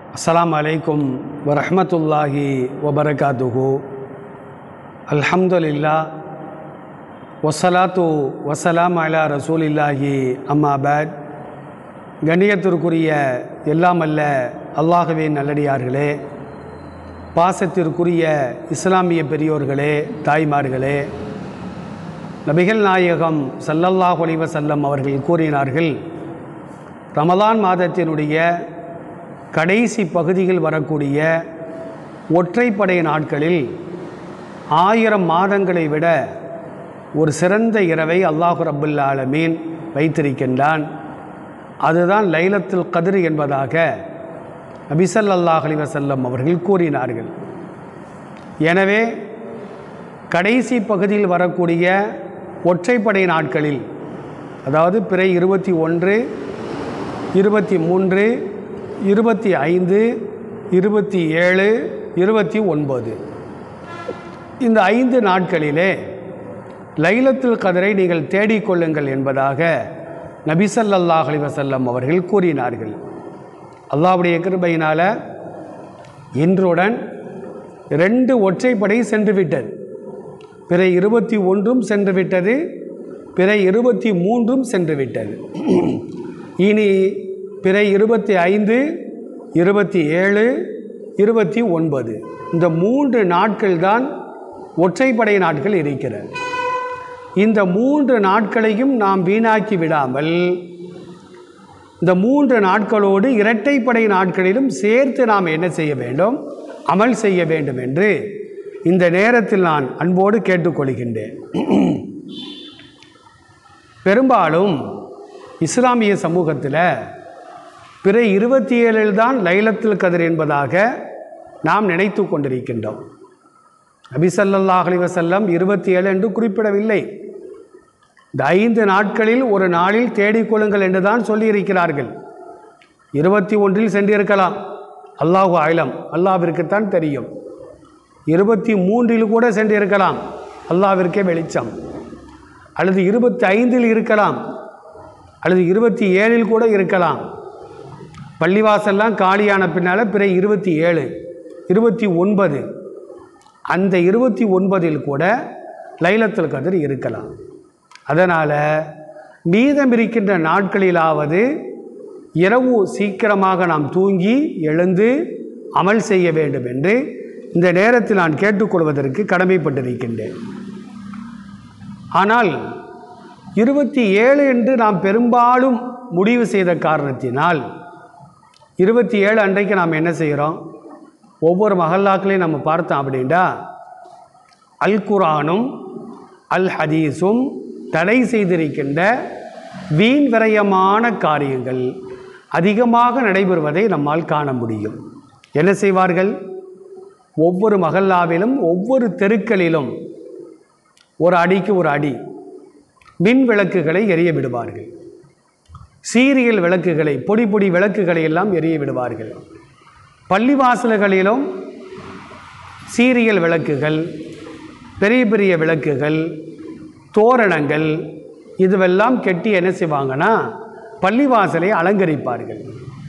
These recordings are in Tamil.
அஸ்ஸலாமு அலைக்கும் வரஹ்மத்துல்லாஹி வபரகாத்துஹு அல்ஹம்துலில்லா வஸ்ஸலாத்து வஸ்ஸலாம் அலா ரசூலில்லாஹி அம்மா பாத் கண்ணியத்திற்குரிய எல்லாம் அல்ல அல்லாஹுவே நல்லடியார்களே பாசத்திற்குரிய இஸ்லாமிய பெரியோர்களே தாய்மார்களே நபிகள் நாயகம் ஸல்லல்லாஹு அலைஹி வஸல்லம் அவர்கள் கூறினார்கள் ரமலான் மாதத்தினுடைய கடைசி பகுதியில் வரக்கூடிய ஒற்றைப்படை நாட்களில் ஆயிரம் மாதங்களை விட ஒரு சிறந்த இரவை அல்லாஹு ரப்புல் ஆலமீன் வைத்திருக்கின்றான் அதுதான் லைலத்துல் கதிர் என்பதாக நபிசல்லாஹ் அலி வசல்லம் அவர்கள் கூறினார்கள் எனவே கடைசி பகுதியில் வரக்கூடிய ஒற்றைப்படை நாட்களில் அதாவது பிறை இருபத்தி ஒன்று இருபத்தி மூன்று இருபத்தி ஐந்து இருபத்தி ஏழு இருபத்தி ஒன்பது இந்த ஐந்து நாட்களிலே லைலத்துல் கதரை நீங்கள் தேடிக்கொள்ளுங்கள் என்பதாக நபிசல்லாஹ் அலி வசல்லம் அவர்கள் கூறினார்கள் அல்லாவுடைய கிருபையினால் இன்றுடன் ரெண்டு ஒற்றைப்படை சென்று விட்டது பிற இருபத்தி ஒன்றும் சென்று விட்டது பிற இருபத்தி மூன்றும் சென்று விட்டது இனி பிற இருபத்தி ஐந்து இருபத்தி ஏழு இருபத்தி ஒன்பது இந்த மூன்று நாட்கள் தான் ஒற்றைப்படை நாட்கள் இருக்கிறது இந்த மூன்று நாட்களையும் நாம் வீணாக்கி விடாமல் இந்த மூன்று நாட்களோடு இரட்டைப்படை நாட்களிலும் சேர்த்து நாம் என்ன செய்ய வேண்டும் அமல் செய்ய வேண்டும் என்று இந்த நேரத்தில் நான் அன்போடு கேட்டுக்கொள்கின்றேன் பெரும்பாலும் இஸ்லாமிய சமூகத்தில் பிற இருபத்தி ஏழில் தான் லைலத்துல் கதிர் என்பதாக நாம் நினைத்து கொண்டிருக்கின்றோம் நபிசல்லாஹ் அலி வசல்லம் இருபத்தி ஏழு என்று குறிப்பிடவில்லை இந்த ஐந்து நாட்களில் ஒரு நாளில் தேடிக்கொள்ளுங்கள் என்று தான் சொல்லியிருக்கிறார்கள் இருபத்தி ஒன்றில் சென்றிருக்கலாம் அல்லாஹு ஆயிலம் அல்லாவிற்குத்தான் தெரியும் இருபத்தி மூன்றில் கூட சென்றிருக்கலாம் அல்லாவிற்கே வெளிச்சம் அல்லது இருபத்தி ஐந்தில் இருக்கலாம் அல்லது இருபத்தி ஏழில் கூட இருக்கலாம் பள்ளிவாசல்லாம் காலியான பின்னால் பிற இருபத்தி ஏழு இருபத்தி ஒன்பது அந்த இருபத்தி ஒன்பதில் கூட லைலத்துல் கதிர் இருக்கலாம் அதனால் மீதம் இருக்கின்ற நாட்களிலாவது இரவு சீக்கிரமாக நாம் தூங்கி எழுந்து அமல் செய்ய வேண்டும் என்று இந்த நேரத்தில் நான் கேட்டுக்கொள்வதற்கு கடமைப்பட்டிருக்கின்றேன் ஆனால் இருபத்தி ஏழு என்று நாம் பெரும்பாலும் முடிவு செய்த காரணத்தினால் இருபத்தி ஏழு அன்றைக்கு நாம் என்ன செய்கிறோம் ஒவ்வொரு மகல்லாக்களையும் நம்ம பார்த்தோம் அப்படின்டா அல் குரானும் அல் ஹதீஸும் தடை செய்திருக்கின்ற வீண் விரயமான காரியங்கள் அதிகமாக நடைபெறுவதை நம்மால் காண முடியும் என்ன செய்வார்கள் ஒவ்வொரு மகல்லாவிலும் ஒவ்வொரு தெருக்களிலும் ஒரு அடிக்கு ஒரு அடி மின் விளக்குகளை எரிய விடுவார்கள் சீரியல் விளக்குகளை பொடி பொடி விளக்குகளை எல்லாம் எரிய விடுவார்கள் பள்ளிவாசல்களிலும் சீரியல் விளக்குகள் பெரிய பெரிய விளக்குகள் தோரணங்கள் இதுவெல்லாம் கெட்டி என்ன செய்வாங்கன்னா பள்ளிவாசலை அலங்கரிப்பார்கள்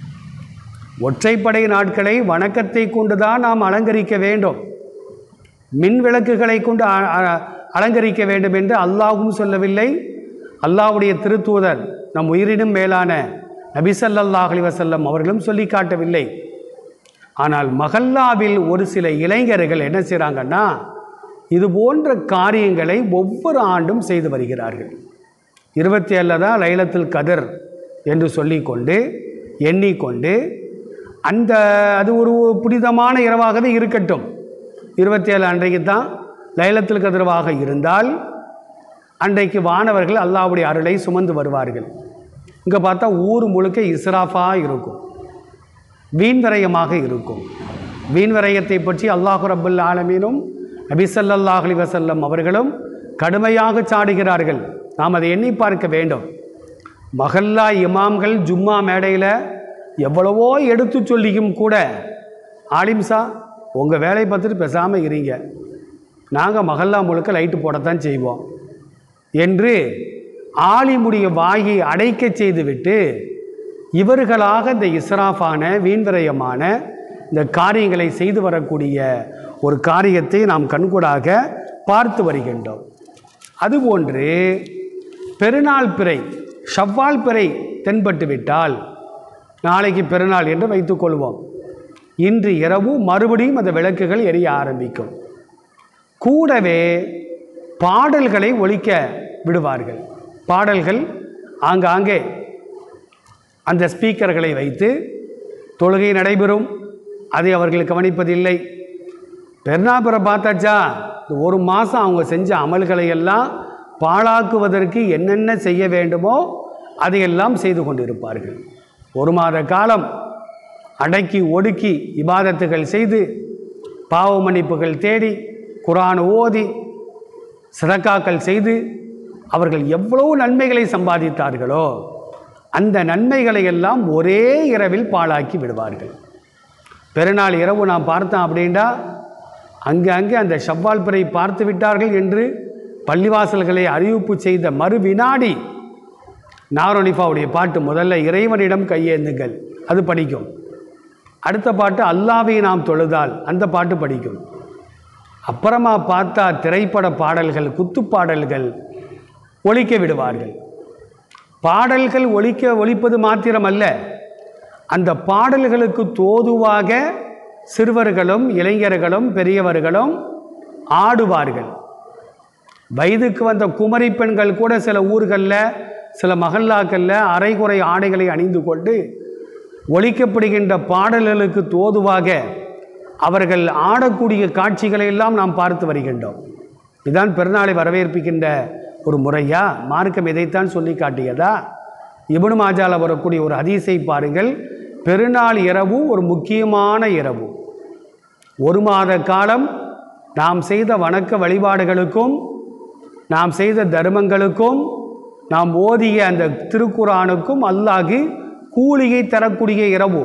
ஒற்றைப்படை நாட்களை வணக்கத்தை கொண்டு தான் நாம் அலங்கரிக்க வேண்டும் மின் விளக்குகளை கொண்டு அலங்கரிக்க வேண்டும் என்று அல்லாஹும் சொல்லவில்லை அல்லாஹுடைய திருத்தூதர் நம் உயிரினும் மேலான நபிசல்லாஹ் அலி வசல்லம் அவர்களும் சொல்லி காட்டவில்லை ஆனால் மகல்லாவில் ஒரு சில இளைஞர்கள் என்ன செய்கிறாங்கன்னா இது போன்ற காரியங்களை ஒவ்வொரு ஆண்டும் செய்து வருகிறார்கள் இருபத்தி ஏழில் தான் லைலத்தில் கதிர் என்று சொல்லிக்கொண்டு எண்ணிக்கொண்டு அந்த அது ஒரு புனிதமான இரவாகவே இருக்கட்டும் இருபத்தி ஏழு அன்றைக்கு தான் லைலத்தில் கதிரவாக இருந்தால் அன்றைக்கு வானவர்கள் அல்லாவுடைய அருளை சுமந்து வருவார்கள் இங்கே பார்த்தா ஊர் முழுக்க இஸ்ராஃபாக இருக்கும் வீண்விரயமாக இருக்கும் வீண்விரயத்தை பற்றி அல்லாஹு ரபுல் ஆலமீனும் நபிசல்லாஹ் அலி வசல்லம் அவர்களும் கடுமையாக சாடுகிறார்கள் நாம் அதை எண்ணி பார்க்க வேண்டும் மகல்லா இமாம்கள் ஜும்மா மேடையில் எவ்வளவோ எடுத்து சொல்லியும் கூட ஆலிம்சா உங்கள் வேலையை பார்த்துட்டு பேசாமல் இருங்க நாங்கள் மகல்லா முழுக்க லைட்டு போடத்தான் செய்வோம் என்று ஆலிமுடைய வாயை அடைக்க செய்துவிட்டு இவர்களாக இந்த இஸ்ராஃபான வீண்விரயமான இந்த காரியங்களை செய்து வரக்கூடிய ஒரு காரியத்தை நாம் கண்கூடாக பார்த்து வருகின்றோம் அதுபோன்று பெருநாள் பிறை ஷவ்வால் பிறை தென்பட்டு விட்டால் நாளைக்கு பெருநாள் என்று வைத்துக்கொள்வோம் இன்று இரவு மறுபடியும் அந்த விளக்குகள் எரிய ஆரம்பிக்கும் கூடவே பாடல்களை ஒலிக்க விடுவார்கள் பாடல்கள் ஆங்காங்கே அந்த ஸ்பீக்கர்களை வைத்து தொழுகை நடைபெறும் அதை அவர்கள் கவனிப்பதில்லை பெருநாபுரை பார்த்தாச்சா இந்த ஒரு மாதம் அவங்க செஞ்ச அமல்களை எல்லாம் பாழாக்குவதற்கு என்னென்ன செய்ய வேண்டுமோ அதையெல்லாம் செய்து கொண்டிருப்பார்கள் ஒரு மாத காலம் அடக்கி ஒடுக்கி இபாதத்துகள் செய்து பாவ மன்னிப்புகள் தேடி குரான் ஓதி சதக்காக்கள் செய்து அவர்கள் எவ்வளவு நன்மைகளை சம்பாதித்தார்களோ அந்த நன்மைகளை எல்லாம் ஒரே இரவில் பாழாக்கி விடுவார்கள் பெருநாள் இரவு நாம் பார்த்தோம் அப்படின்னா அங்கே அங்கே அந்த ஷவ்வால் பிறை பார்த்து விட்டார்கள் என்று பள்ளிவாசல்களை அறிவிப்பு செய்த மறு வினாடி நாரோனிஃபாவுடைய பாட்டு முதல்ல இறைவனிடம் கையேந்துங்கள் அது படிக்கும் அடுத்த பாட்டு அல்லாவை நாம் தொழுதால் அந்த பாட்டு படிக்கும் அப்புறமா பார்த்தா திரைப்பட பாடல்கள் குத்து பாடல்கள் ஒலிக்க விடுவார்கள் பாடல்கள் ஒலிக்க ஒலிப்பது மாத்திரமல்ல அந்த பாடல்களுக்கு தோதுவாக சிறுவர்களும் இளைஞர்களும் பெரியவர்களும் ஆடுவார்கள் வயதுக்கு வந்த குமரி பெண்கள் கூட சில ஊர்களில் சில மகல்லாக்களில் அரைகுறை ஆடைகளை அணிந்து கொண்டு ஒழிக்கப்படுகின்ற பாடல்களுக்கு தோதுவாக அவர்கள் ஆடக்கூடிய காட்சிகளை எல்லாம் நாம் பார்த்து வருகின்றோம் இதுதான் பெருநாளை வரவேற்பிக்கின்ற ஒரு முறையா மார்க்கம் இதைத்தான் சொல்லி காட்டியதா இபனு மாஜால வரக்கூடிய ஒரு ஹதீஸை பாருங்கள் பெருநாள் இரவு ஒரு முக்கியமான இரவு ஒரு மாத காலம் நாம் செய்த வணக்க வழிபாடுகளுக்கும் நாம் செய்த தர்மங்களுக்கும் நாம் ஓதிய அந்த திருக்குரானுக்கும் அல்லாஹ் கூலியை தரக்கூடிய இரவு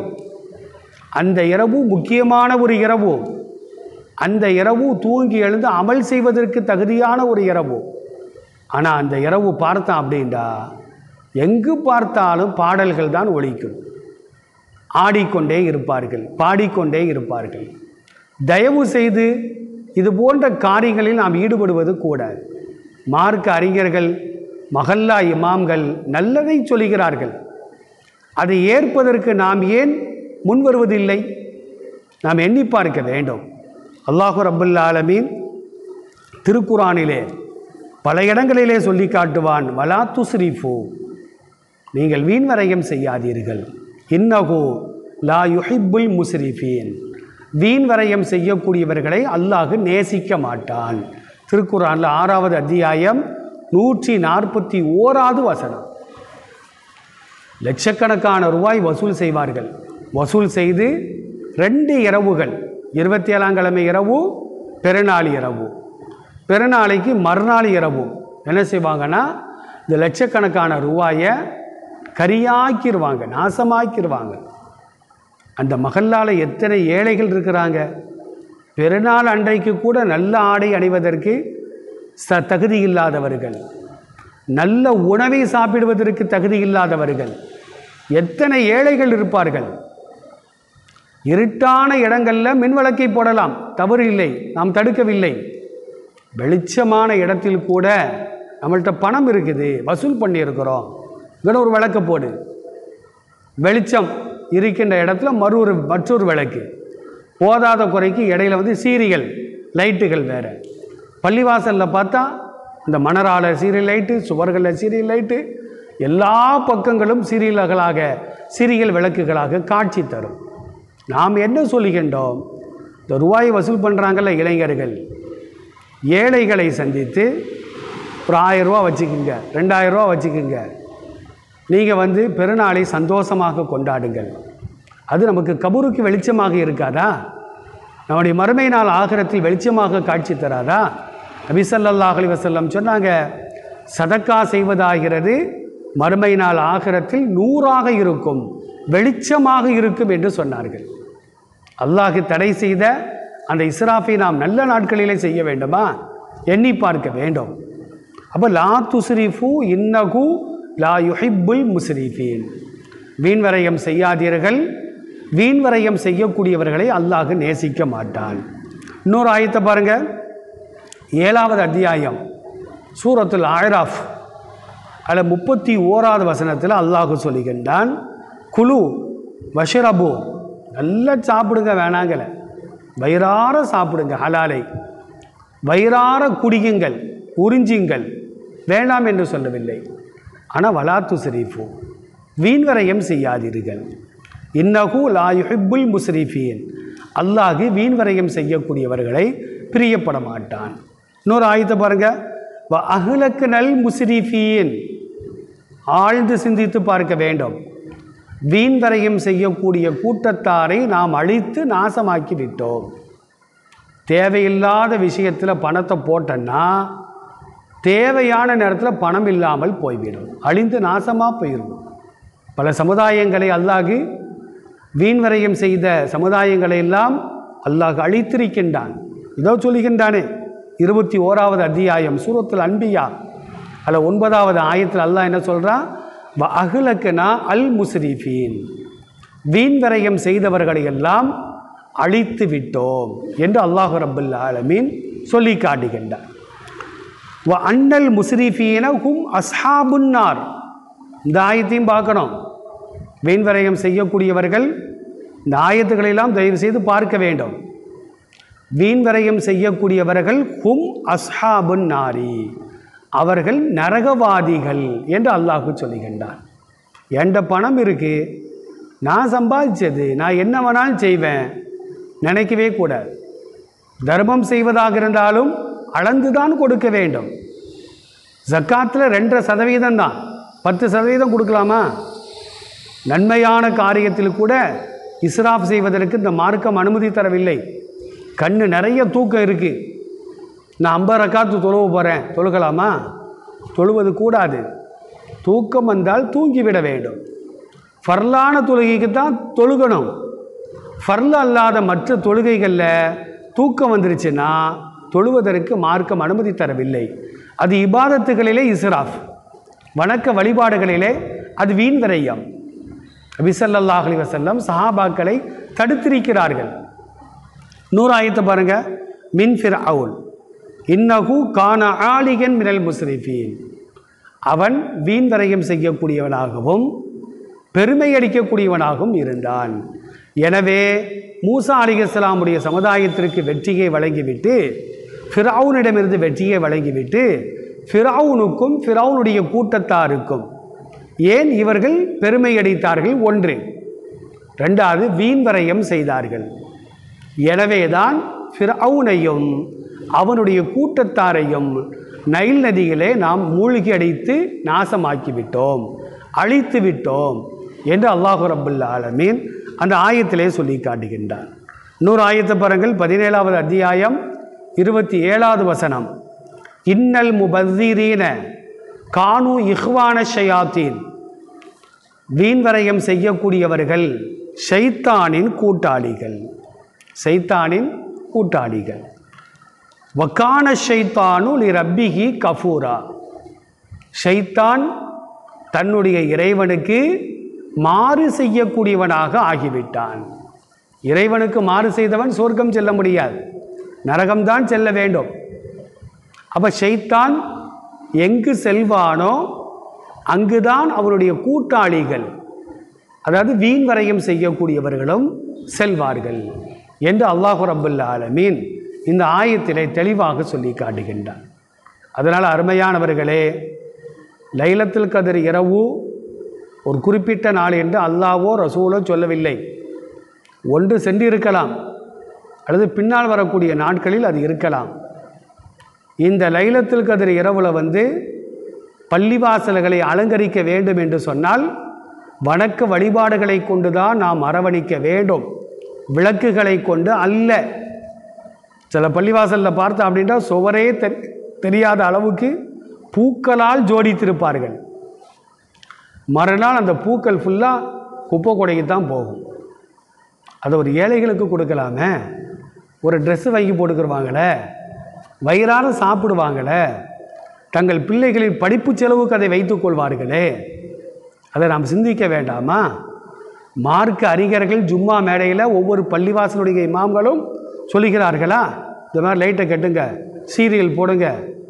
அந்த இரவு முக்கியமான ஒரு இரவு அந்த இரவு தூங்கி எழுந்து அமல் செய்வதற்கு தகுதியான ஒரு இரவு ஆனால் அந்த இரவு பார்த்தோம் அப்படின்டா எங்கு பார்த்தாலும் பாடல்கள் தான் ஒலிக்கும் ஆடிக்கொண்டே இருப்பார்கள் பாடிக்கொண்டே இருப்பார்கள் தயவு செய்து இது போன்ற காரியங்களில் நாம் ஈடுபடுவது கூடாது மார்க்க அறிஞர்கள் மகல்லா இமாம்கள் நல்லதை சொல்கிறார்கள் அதை ஏற்பதற்கு நாம் ஏன் முன்வருவதில்லை நாம் எண்ணி பார்க்க வேண்டும் அல்லாஹு ரபுல் ஆலமீன் திருக்குரானிலே பல இடங்களிலே சொல்லி காட்டுவான் வலா துஸ்ரிஃபு நீங்கள் வீண்வரையம் செய்யாதீர்கள் இன்னஹு லா யுஹிப்புல் முஸ்ரிஃபீன் வீண்வரையம் செய்யக்கூடியவர்களை அல்லாஹ் நேசிக்க மாட்டான் திருக்குறானில் ஆறாவது அத்தியாயம் நூற்றி நாற்பத்தி ஓராவது வசனம் லட்சக்கணக்கான ரூபாய் வசூல் செய்வார்கள் வசூல் செய்து ரெண்டு இரவுகள் இருபத்தி ஏழாம் கிழமை இரவு பெருநாள் இரவு பெருநாளைக்கு மறுநாள் இரவு என்ன செய்வாங்கன்னா இந்த லட்சக்கணக்கான ரூபாயை கரியாக்கிடுவாங்க நாசமாக்கிடுவாங்க அந்த மகல்லால் எத்தனை ஏழைகள் இருக்கிறாங்க பெருநாள் அன்றைக்கு கூட நல்ல ஆடை அணிவதற்கு ச தகுதி இல்லாதவர்கள் நல்ல உணவை சாப்பிடுவதற்கு தகுதி இல்லாதவர்கள் எத்தனை ஏழைகள் இருப்பார்கள் இருட்டான இடங்களில் மின்விளக்கை போடலாம் தவறு இல்லை நாம் தடுக்கவில்லை வெளிச்சமான இடத்தில் கூட நம்மள்கிட்ட பணம் இருக்குது வசூல் பண்ணியிருக்கிறோம் இங்கே ஒரு விளக்கு போடு வெளிச்சம் இருக்கின்ற இடத்துல மறு ஒரு மற்றொரு விளக்கு போதாத குறைக்கு இடையில வந்து சீரியல் லைட்டுகள் வேறு பள்ளிவாசலில் பார்த்தா இந்த மணரால சீரியல் லைட்டு சுவர்களில் சீரியல் லைட்டு எல்லா பக்கங்களும் சீரியல்களாக சீரியல் விளக்குகளாக காட்சி தரும் நாம் என்ன சொல்லுகின்றோம் இந்த ரூபாய் வசூல் பண்ணுறாங்கல்ல இளைஞர்கள் ஏழைகளை சந்தித்து ஒரு ஆயிரம் ரூபா வச்சுக்குங்க ரெண்டாயிரம் ரூபா வச்சுக்குங்க நீங்கள் வந்து பெருநாளை சந்தோஷமாக கொண்டாடுங்கள் அது நமக்கு கபூருக்கு வெளிச்சமாக இருக்காதா நம்முடைய மறுமை நாள் ஆகரத்தில் வெளிச்சமாக காட்சி தராதா நபிசல்லாஹ் அலி வசல்லம் சொன்னாங்க சதக்கா செய்வதாகிறது மறுமை நாள் ஆகரத்தில் நூறாக இருக்கும் வெளிச்சமாக இருக்கும் என்று சொன்னார்கள் அல்லாஹ் தடை செய்த அந்த இஸ்ராஃபை நாம் நல்ல நாட்களிலே செய்ய வேண்டுமா எண்ணி பார்க்க வேண்டும் அப்போ லா துஸ்ரிஃபு இன்னகு லா யுஹிப்புல் முஸ்ரிஃபீன் வீண்வரையம் செய்யாதீர்கள் வீண்வரையம் செய்யக்கூடியவர்களை அல்லாஹ் நேசிக்க மாட்டான் இன்னொரு ஆயத்தை பாருங்க ஏழாவது அத்தியாயம் சூரத்துல் ஆயிராஃப் அதில் முப்பத்தி ஓராவது வசனத்தில் அல்லாஹ் சொல்லுகின்றான் குழு வஷரபு நல்லா சாப்பிடுங்க வேணாங்கல வயிறார சாப்பிடுங்க ஹலாலை வயிறார குடியுங்கள் உறிஞ்சுங்கள் வேண்டாம் என்று சொல்லவில்லை ஆனால் வலாத்து சிரிஃபு வீண்வரையம் செய்யாதீர்கள் இன்னஹு லா யுஹிப்புல் முஸ்ரிஃபீன் அல்லாஹ் வீண்வரையம் செய்யக்கூடியவர்களை பிரியப்பட மாட்டான் இன்னொரு ஆயத்தை பாருங்க வ அஹ்லக்கு நல் முஸ்ரிஃபீன் ஆழ்ந்து சிந்தித்து பார்க்க வேண்டும் வீண்வரையம் செய்யக்கூடிய கூட்டத்தாரை நாம் அழித்து நாசமாக்கி விட்டோம் தேவையில்லாத விஷயத்தில் பணத்தை போட்டோன்னா தேவையான நேரத்தில் பணம் இல்லாமல் போய்விடும் அழிந்து நாசமாக போயிடும் பல சமுதாயங்களை அல்லாஹ் வீண்வரையம் செய்த சமுதாயங்களை எல்லாம் அல்லாஹ் அழித்திருக்கின்றான் இதோ சொல்லுகின்றானே இருபத்தி ஓராவது அத்தியாயம் சூரத்தில் அன்பியா அல்ல ஒன்பதாவது ஆயத்தில் அல்லாஹ் என்ன சொல்கிறான் வ அகுலக்கனா அல் முஸ்ரிஃபீன் வீண்வரையம் செய்தவர்களை எல்லாம் அழித்து விட்டோம் என்று அல்லாஹு ரபுல் ஆலமீன் சொல்லி காட்டுகின்றார் வ அன்னல் முஸ்ரிஃபீன ஹும் அஸ்ஹாபுன்னார் இந்த ஆயத்தையும் பார்க்கணும் வீண்வரையம் செய்யக்கூடியவர்கள் இந்த ஆயத்துக்களெல்லாம் தயவு செய்து பார்க்க வேண்டும் வீண்வரையம் செய்யக்கூடியவர்கள் ஹும் அஸ்ஹாபுன் நாரி அவர்கள் நரகவாதிகள் என்று அல்லாஹு சொல்லுகின்றான் என்கிட்ட பணம் இருக்கு நான் சம்பாதிச்சது நான் என்ன வேணாலும் செய்வேன் நினைக்கவே கூடாது தர்மம் செய்வதாக இருந்தாலும் அளந்துதான் கொடுக்க வேண்டும் ஜக்காத்தில் ரெண்டரை சதவீதம் தான் பத்து சதவீதம் கொடுக்கலாமா நன்மையான காரியத்தில் கூட இஸ்ராப் செய்வதற்கு இந்த மார்க்கம் அனுமதி தரவில்லை கண்ணு நிறைய தூக்கம் இருக்குது நான் ஐம்பது ரக்காத்து தொழுவ போகிறேன் தொழுகலாமா தொழுவது கூடாது தூக்கம் வந்தால் தூங்கிவிட வேண்டும் ஃபர்லான தொழுகைக்கு தான் தொழுகணும் ஃபர்ல அல்லாத மற்ற தொழுகைகளில் தூக்கம் வந்துருச்சுன்னா தொழுவதற்கு மார்க்கம் அனுமதி தரவில்லை அது இபாதத்துகளிலே இஸ்ராஃப் வணக்க வழிபாடுகளிலே அது வீண் விரயம் விசல்லாஹ் அலி வசல்லம் சஹாபாக்களை தடுத்திருக்கிறார்கள் நூறு ஆயத்தை பாருங்க மின் ஃபிர் அவுல் இன்னஹு கான ஆலிகன் மினல் முஸ்ரிஃபீன் அவன் வீண் வரையம் செய்யக்கூடியவனாகவும் பெருமை அடிக்கக்கூடியவனாகவும் இருந்தான் எனவே மூசா அலிகஸ்லாமுடைய சமுதாயத்திற்கு வெற்றியை வழங்கிவிட்டு ஃபிரவுனிடமிருந்து வெற்றியை வழங்கிவிட்டு ஃபிரவுனுக்கும் ஃபிரவுனுடைய கூட்டத்தாருக்கும் ஏன் இவர்கள் பெருமை அடித்தார்கள் ஒன்று ரெண்டாவது வீண்வரையம் செய்தார்கள் எனவேதான் ஃபிரவுனையும் அவனுடைய கூட்டத்தாரையும் நைல் நதியிலே நாம் மூழ்கி அடித்து நாசமாக்கி விட்டோம் அழித்து விட்டோம் என்று அல்லாஹு ரபுல் ஆலமீன் அந்த ஆயத்திலே சொல்லி காட்டுகின்றார் இன்னொரு ஆயத்தை பாருங்கள் பதினேழாவது அத்தியாயம் இருபத்தி ஏழாவது வசனம் இன்னல் முபஸ்ஸீரீன கானு இஹ்வான ஷயாத்தீன் வீண்வரையம் செய்யக்கூடியவர்கள் ஷைத்தானின் கூட்டாளிகள் சைத்தானின் கூட்டாளிகள் வக்கான ஷைத்தானு லி ரப்பிஹி கஃபூரா ஷைத்தான் தன்னுடைய இறைவனுக்கு மாறு செய்யக்கூடியவனாக ஆகிவிட்டான் இறைவனுக்கு மாறு செய்தவன் சொர்க்கம் செல்ல முடியாது நரகம்தான் செல்ல வேண்டும் அப்போ ஷைத்தான் எங்கு செல்வானோ அங்குதான் அவருடைய கூட்டாளிகள் அதாவது வீண் வரையம் செய்யக்கூடியவர்களும் செல்வார்கள் என்று அல்லாஹு ரபுல்ல ஆலமீன் இந்த ஆயத்திலே தெளிவாக சொல்லி காட்டுகின்றார் அதனால் அருமையானவர்களே லைலத்தில் கதிர் இரவு ஒரு குறிப்பிட்ட நாள் என்று அல்லாவோ ரசூலோ சொல்லவில்லை ஒன்று சென்றிருக்கலாம் அல்லது பின்னால் வரக்கூடிய நாட்களில் அது இருக்கலாம் இந்த லைலத்தில் கதிர் இரவுல வந்து பள்ளிவாசல்களை அலங்கரிக்க வேண்டும் என்று சொன்னால் வணக்க வழிபாடுகளை கொண்டு தான் நாம் அரவணிக்க வேண்டும் விளக்குகளை கொண்டு அல்ல சில பள்ளிவாசலில் பார்த்தோம் அப்படின்னா சுவரே தெ- தெரியாத அளவுக்கு பூக்களால் ஜோடித்திருப்பார்கள் மறுநாள் அந்த பூக்கள் ஃபுல்லாக குப்பை கொடைக்கு தான் போகும் அதை ஒரு ஏழைகளுக்கு கொடுக்கலாமே ஒரு ட்ரெஸ்ஸு வாங்கி போட்டுக்கிருவாங்களே வயிறார சாப்பிடுவாங்களே தங்கள் பிள்ளைகளின் படிப்பு செலவுக்கு அதை வைத்துக் கொள்வார்களே அதை நாம் சிந்திக்க வேண்டாமா மார்க்க அறிஞர்கள் ஜும்மா மேடையில் ஒவ்வொரு பள்ளிவாசலுடைய இமாம்களும் சொல்லுகிறார்களா இந்த மாதிரி லைட்டை கட்டுங்க சீரியல் போடுங்க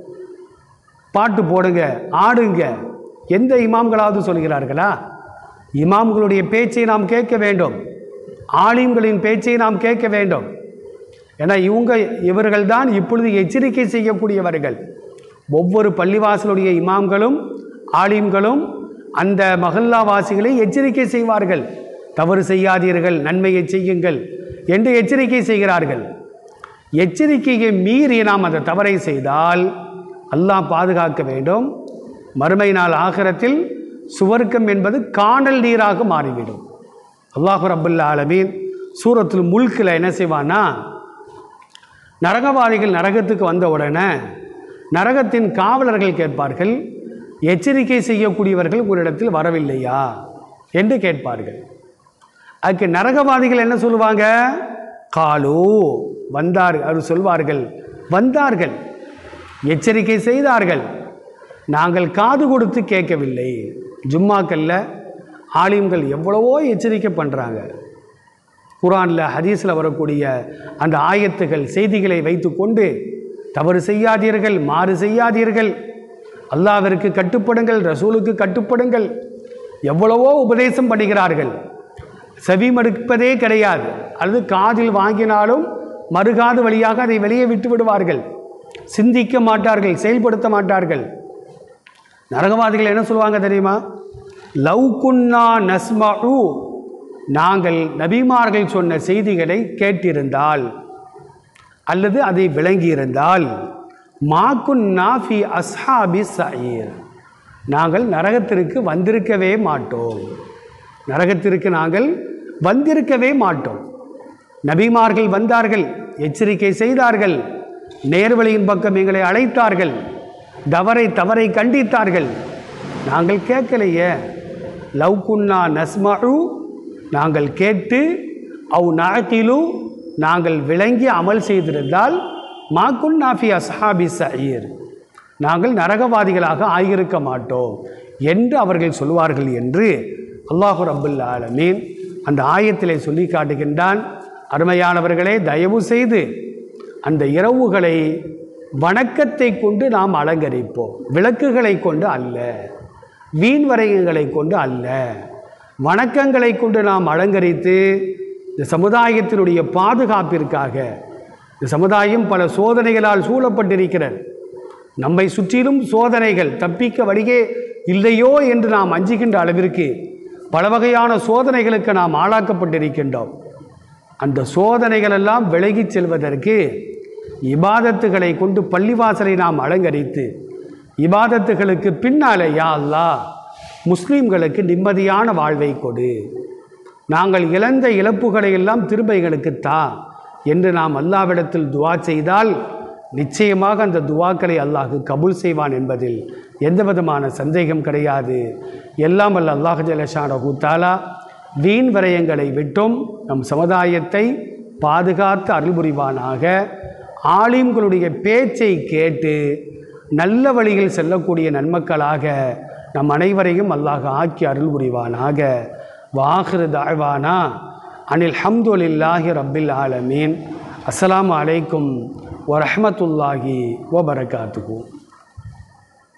பாட்டு போடுங்க ஆடுங்க எந்த இமாம்களாவது சொல்கிறார்களா இமாம்களுடைய பேச்சை நாம் கேட்க வேண்டும் ஆலிம்களின் பேச்சை நாம் கேட்க வேண்டும் ஏன்னா இவங்க இவர்கள்தான் இப்பொழுது எச்சரிக்கை செய்யக்கூடியவர்கள் ஒவ்வொரு பள்ளிவாசலுடைய இமாம்களும் ஆலிம்களும் அந்த மஹல்லாவாசிகளை எச்சரிக்கை செய்வார்கள் தவறு செய்யாதீர்கள் நன்மையை செய்யுங்கள் என்று எச்சரிக்கை செய்கிறார்கள் எச்சரிக்கையை மீறி நாம் அந்த தவறை செய்தால் அல்லாஹ் பாதுகாக்க வேண்டும் மறுமை நாள் ஆகரத்தில் சுவர்க்கம் என்பது காணல் நீராக மாறிவிடும் அல்லாஹு ரபுல்ல ஆலமீன் சூரத்தில் முல்கில் என்ன செய்வான்னா நரகவாதிகள் நரகத்துக்கு வந்த உடனே நரகத்தின் காவலர்கள் கேட்பார்கள் எச்சரிக்கை செய்யக்கூடியவர்கள் உங்களிடத்தில் வரவில்லையா என்று கேட்பார்கள் அதுக்கு நரகவாதிகள் என்ன சொல்லுவாங்க காலு வந்தார் அவர் சொல்வார்கள் வந்தார்கள் எச்சரிக்கை செய்தார்கள் நாங்கள் காது கொடுத்து கேட்கவில்லை ஜும்மாக்கல்ல ஆலிம்கள் எவ்வளவோ எச்சரிக்கை பண்ணுறாங்க குரானில் ஹதீஸில் வரக்கூடிய அந்த ஆயத்துகள் செய்திகளை வைத்துக்கொண்டு தவறு செய்யாதீர்கள் மாறு செய்யாதீர்கள் அல்லாவிற்கு கட்டுப்படுங்கள் ரசூலுக்கு கட்டுப்படுங்கள் எவ்வளவோ உபதேசம் பண்ணுகிறார்கள் செவிமடுப்பதே கிடையாது அல்லது காதில் வாங்கினாலும் மறுகாது வழியாக அதை வெளியே விட்டு விடுவார்கள் சிந்திக்க மாட்டார்கள் செயல்படுத்த மாட்டார்கள் நரகவாதிகள் என்ன சொல்லுவாங்க தெரியுமா லவ் குன்னா நஸ்மு நாங்கள் நபிமார்கள் சொன்ன செய்திகளை கேட்டிருந்தால் அல்லது அதை விளங்கியிருந்தால் மாக்குன் நாஃபி அஸ்ஹாபி சயீர் நாங்கள் நரகத்திற்கு வந்திருக்கவே மாட்டோம் நரகத்திற்கு நாங்கள் வந்திருக்கவே மாட்டோம் நபிமார்கள் வந்தார்கள் எச்சரிக்கை செய்தார்கள் நேர்வழியின் பக்கம் எங்களை அழைத்தார்கள் தவறை தவறை கண்டித்தார்கள் நாங்கள் கேட்கலையே லவ் குன்னா நஸ்மு நாங்கள் கேட்டு அவ் நாட்டிலு நாங்கள் விளங்கி அமல் செய்திருந்தால் மாக்குன் நாஃபி அஸ்ஹாபி சயீர் நாங்கள் நரகவாதிகளாக ஆகியிருக்க மாட்டோம் என்று அவர்கள் சொல்வார்கள் என்று அல்லாஹு ரபுல் ஆலமீன் அந்த ஆயத்திலே சொல்லி காட்டுகின்றான் அருமையானவர்களே தயவு செய்து அந்த இரவுகளை வணக்கத்தை கொண்டு நாம் அலங்கரிப்போம் விளக்குகளை கொண்டு அல்ல வீண் வரையங்களை கொண்டு அல்ல வணக்கங்களை கொண்டு நாம் அலங்கரித்து இந்த சமுதாயத்தினுடைய பாதுகாப்பிற்காக இந்த சமுதாயம் பல சோதனைகளால் சூழப்பட்டிருக்கிறது நம்மை சுற்றிலும் சோதனைகள் தப்பிக்க வழியே இல்லையோ என்று நாம் அஞ்சுகின்ற அளவிற்கு பல வகையான சோதனைகளுக்கு நாம் ஆளாக்கப்பட்டிருக்கின்றோம் அந்த சோதனைகளெல்லாம் விலகிச் செல்வதற்கு இபாதத்துகளை கொண்டு பள்ளிவாசலை நாம் அலங்கரித்து இபாதத்துகளுக்கு பின்னாலே யா அல்லாஹ் முஸ்லீம்களுக்கு நிம்மதியான வாழ்வை கொடு நாங்கள் இழந்த இழப்புகளை எல்லாம் திரும்ப எங்களுக்கு தா என்று நாம் அல்லாவிடத்தில் துவா செய்தால் நிச்சயமாக அந்த துவாக்களை அல்லாஹ் கபூல் செய்வான் என்பதில் எந்த விதமான சந்தேகம் கிடையாது எல்லாம் வல்ல அல்லாஹ் ஜலஷானஹூ தாலா வீண் விரயங்களை விட்டும் நம் சமுதாயத்தை பாதுகாத்து அருள் புரிவானாக ஆலிம்களுடைய பேச்சை கேட்டு நல்ல வழியில் செல்லக்கூடிய நன்மக்களாக நம் அனைவரையும் அல்லாஹ் ஆக்கி அருள் புரிவானாக வாஹிரு தாழ்வானா அனில் ஹம்துலில்லாஹி ரப்பில் ஆலமீன் அஸ்ஸலாமு அலைக்கும் வரஹ்மத்துல்லாஹி வபரகாத்துஹு